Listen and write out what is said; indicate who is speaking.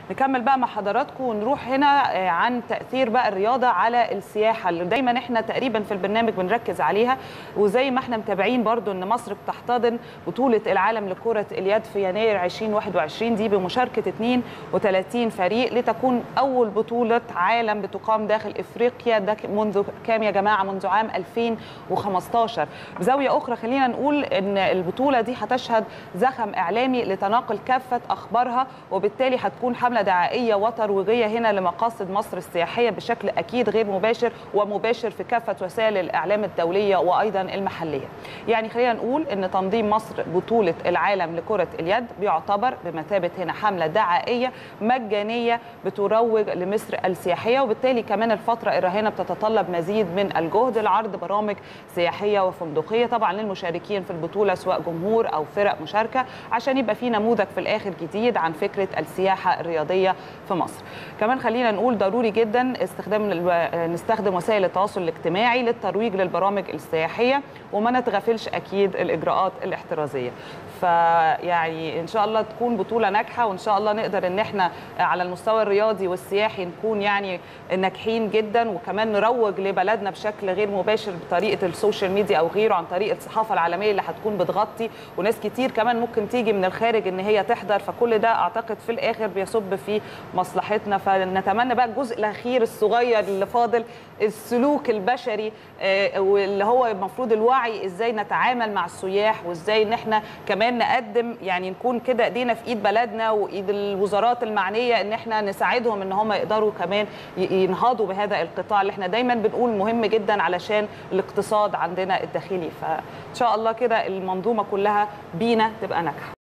Speaker 1: نكمل بقى مع حضراتكم ونروح هنا عن تاثير بقى الرياضه على السياحه اللي دايما احنا تقريبا في البرنامج بنركز عليها وزي ما احنا متابعين برضو ان مصر بتحتضن بطوله العالم لكره اليد في يناير 2021 دي بمشاركه 32 فريق لتكون اول بطوله عالم بتقام داخل افريقيا ده منذ كام يا جماعه منذ عام 2015 بزاويه اخرى خلينا نقول ان البطوله دي هتشهد زخم اعلامي لتناقل كافه اخبارها وبالتالي هتكون حمله دعائيه وترويجيه هنا لمقاصد مصر السياحيه بشكل اكيد غير مباشر ومباشر في كافه وسائل الاعلام الدوليه وايضا المحليه. يعني خلينا نقول ان تنظيم مصر بطوله العالم لكره اليد بيعتبر بمثابه هنا حمله دعائيه مجانيه بتروج لمصر السياحيه وبالتالي كمان الفتره الراهنه بتتطلب مزيد من الجهد لعرض برامج سياحيه وفندقيه طبعا للمشاركين في البطوله سواء جمهور او فرق مشاركه عشان يبقى في نموذج في الاخر جديد عن فكره السياحه الرياضيه في مصر. كمان خلينا نقول ضروري جدا استخدام نستخدم وسائل التواصل الاجتماعي للترويج للبرامج السياحيه وما نتغافلش اكيد الاجراءات الاحترازيه. فيعني ان شاء الله تكون بطوله ناجحه وان شاء الله نقدر ان احنا على المستوى الرياضي والسياحي نكون يعني ناجحين جدا وكمان نروج لبلدنا بشكل غير مباشر بطريقه السوشيال ميديا او غيره عن طريق الصحافه العالميه اللي هتكون بتغطي وناس كتير كمان ممكن تيجي من الخارج ان هي تحضر فكل ده اعتقد في الاخر بيصب في مصلحتنا فنتمنى بقى الجزء الاخير الصغير اللي فاضل السلوك البشري واللي هو المفروض الوعي ازاي نتعامل مع السياح وازاي ان احنا كمان نقدم يعني نكون كده ايدينا في ايد بلدنا وايد الوزارات المعنيه ان احنا نساعدهم ان هم يقدروا كمان ينهضوا بهذا القطاع اللي احنا دايما بنقول مهم جدا علشان الاقتصاد عندنا الداخلي فان شاء الله كده المنظومه كلها بينا تبقى ناجحه